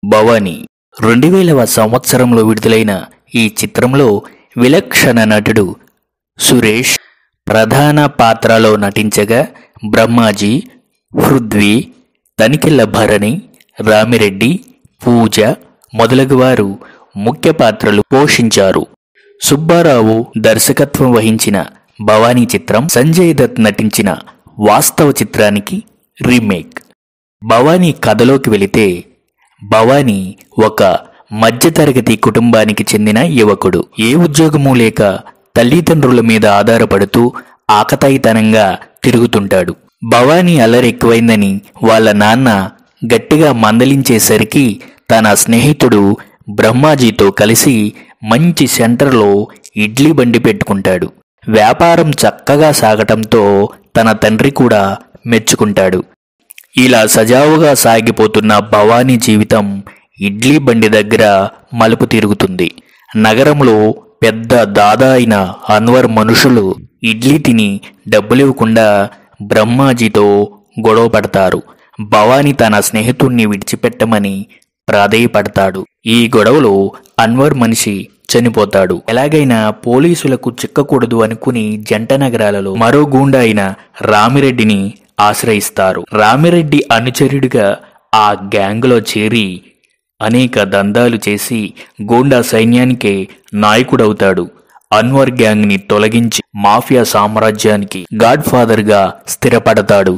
భవానీ రెండు వేలవ సంవత్సరంలో విడుదలైన ఈ చిత్రంలో విలక్షణ నటుడు సురేష్ ప్రధాన పాత్రలో నటించగా బ్రహ్మాజీ పృథ్వీ తనికెళ్ల భరణి రామిరెడ్డి పూజ మొదలగు వారు ముఖ్య పాత్రలు పోషించారు సుబ్బారావు దర్శకత్వం వహించిన భవానీ చిత్రం సంజయ్ దత్ నటించిన వాస్తవ చిత్రానికి రీమేక్ భవానీ కథలోకి వెళితే భవానీ ఒక మధ్యతరగతి కుటుంబానికి చెందిన యువకుడు ఏ ఉద్యోగము లేక తల్లిదండ్రుల మీద ఆధారపడుతూ ఆకతాయితనంగా తిరుగుతుంటాడు భవానీ అల్లరి ఎక్కువైందని వాళ్ళ నాన్న గట్టిగా మందలించేసరికి తన స్నేహితుడు బ్రహ్మాజీతో కలిసి మంచి సెంటర్లో ఇడ్లీ బండి పెట్టుకుంటాడు వ్యాపారం చక్కగా సాగటంతో తన తండ్రి కూడా మెచ్చుకుంటాడు ఇలా సజావుగా సాగిపోతున్న భవానీ జీవితం ఇడ్లీ బండి దగ్గర మలుపు తిరుగుతుంది నగరంలో పెద్ద దాదా అయిన అన్వర్ మనుషులు ఇడ్లీ తిని డబ్బులివ్వకుండా బ్రహ్మాజీతో గొడవ పడతారు భవానీ తన స్నేహితుణ్ణి విడిచిపెట్టమని ప్రాధేయపడతాడు ఈ గొడవలో అన్వర్ మనిషి చనిపోతాడు ఎలాగైనా పోలీసులకు చిక్కకూడదు అనుకుని జంట నగరాలలో మరో గూండా అయిన రామిరెడ్డిని ఆశ్రయిస్తారు రామిరెడ్డి అనుచరుడిగా ఆ గ్యాంగ్లో చేరి అనేక దందాలు చేసి గూండా సైన్యానికే నాయకుడవుతాడు అన్వర్ గ్యాంగ్ని తొలగించి మాఫియా సామ్రాజ్యానికి గాడ్ ఫాదర్గా స్థిరపడతాడు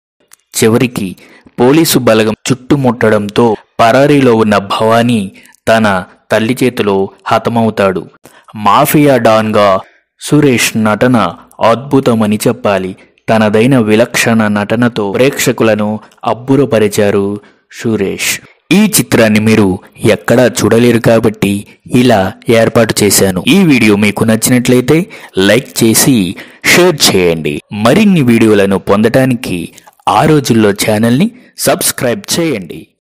చివరికి పోలీసు బలగం చుట్టుముట్టడంతో పరారీలో ఉన్న భవానీ తన తల్లి చేతిలో హతమవుతాడు మాఫియా డాన్గా సురేష్ నటన అద్భుతమని చెప్పాలి తనదైన విలక్షణ నటనతో ప్రేక్షకులను అబ్బురపరిచారు సురేష్ ఈ చిత్రాన్ని మీరు ఎక్కడా చూడలేరు కాబట్టి ఇలా ఏర్పాటు చేశాను ఈ వీడియో మీకు నచ్చినట్లయితే లైక్ చేసి షేర్ చేయండి మరిన్ని వీడియోలను పొందటానికి ఆ రోజుల్లో ఛానల్ని సబ్స్క్రైబ్ చేయండి